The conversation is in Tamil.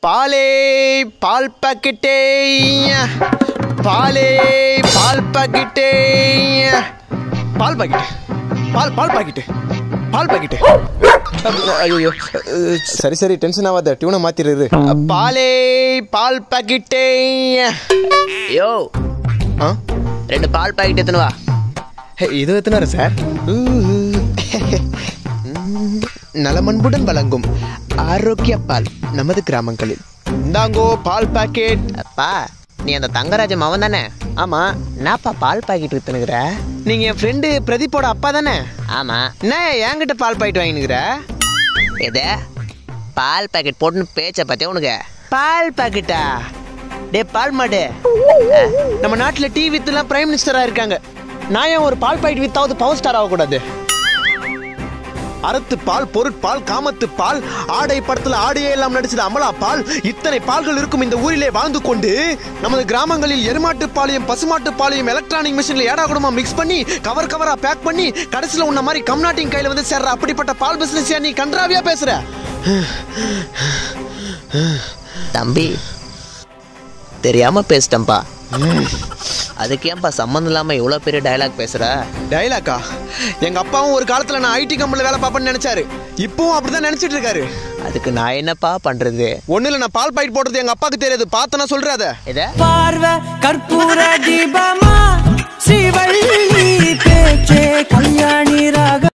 பாலே பால் பாக்கெட்டே பாலே பால் பாக்கெட்டே பால் பாக்கெட் பால் பால் பாக்கெட்டு பால் பாக்கெட்டு ஐயோ சரி சரி டென்ஷன் ஆகாத டியூனை மாத்திடுறது பாலே பால் பாக்கெட்டே யோ ஆ ரெண்டு பால் பாக்கெட் எத்தனை வா ஹே, இது எத்தனாரு சார் நலமன்புடன் வழங்கும் ஆரோக்கிய பால் நமது கிராமங்களில் இந்தாங்கோ பால் பாக்கெட் அப்பா நீ அந்த தங்கராஜ மவன் தானே ஆமா என்னப்பா பால் பாக்கெட் வித்துனுக்குற நீங்க என் ஃப்ரெண்டு பிரதீப்போட அப்பா தானே ஆமா என்ன என்கிட்ட பால் பாக்கெட் வாங்கினுக்கிற எது பால் பாக்கெட் போட்டுன்னு பேச்ச பார்த்தியா உனக்கு பால் பாக்கெட்டா டே பால் மாடு நம்ம நாட்டுல டீ வித்துலாம் பிரைம் மினிஸ்டரா இருக்காங்க நான் ஏன் ஒரு பால் பாக்கெட் வித்தாவது பவர் ஸ்டார் ஆகக்கூடாது அறத்து பால் பொருட்பால் காமத்து பால் ஆடை படத்துல ஆடையே எல்லாம் நடிச்சது அமலா பால் இத்தனை பால்கள் இருக்கும் இந்த ஊரிலே வாழ்ந்து கொண்டு நமது கிராமங்களில் எருமாட்டு பாலையும் பசுமாட்டு பாலையும் எலக்ட்ரானிக் மிஷின்ல ஏடா கூடமா மிக்ஸ் பண்ணி கவர் கவரா பேக் பண்ணி கடைசியில உன்ன மாதிரி கம்நாட்டின் கையில வந்து சேர்ற அப்படிப்பட்ட பால் பிசினஸ் நீ கன்றாவியா பேசுற தம்பி தெரியாம பேசிட்டேன்பா அதுக்கு ஏன்பா சம்மந்தம் இல்லாம இவ்வளவு பெரிய டயலாக் பேசுற டைலாக்கா எங்க அப்பாவும் ஒரு காலத்துல நான் ஐடி கம்பெனில வேலை பார்ப்பேன்னு நினைச்சாரு இப்பவும் அப்படிதான் நினைச்சிட்டு இருக்காரு அதுக்கு நான் என்னப்பா பண்றது ஒண்ணு இல்ல நான் பால் பாக்கெட் போடுறது எங்க அப்பாக்கு தெரியாது பார்த்தனா சொல்றாத எதை பார்வ கற்பூர தீபமா ஸ்ரீவள்ளி பேச்சே கல்யாணி ராக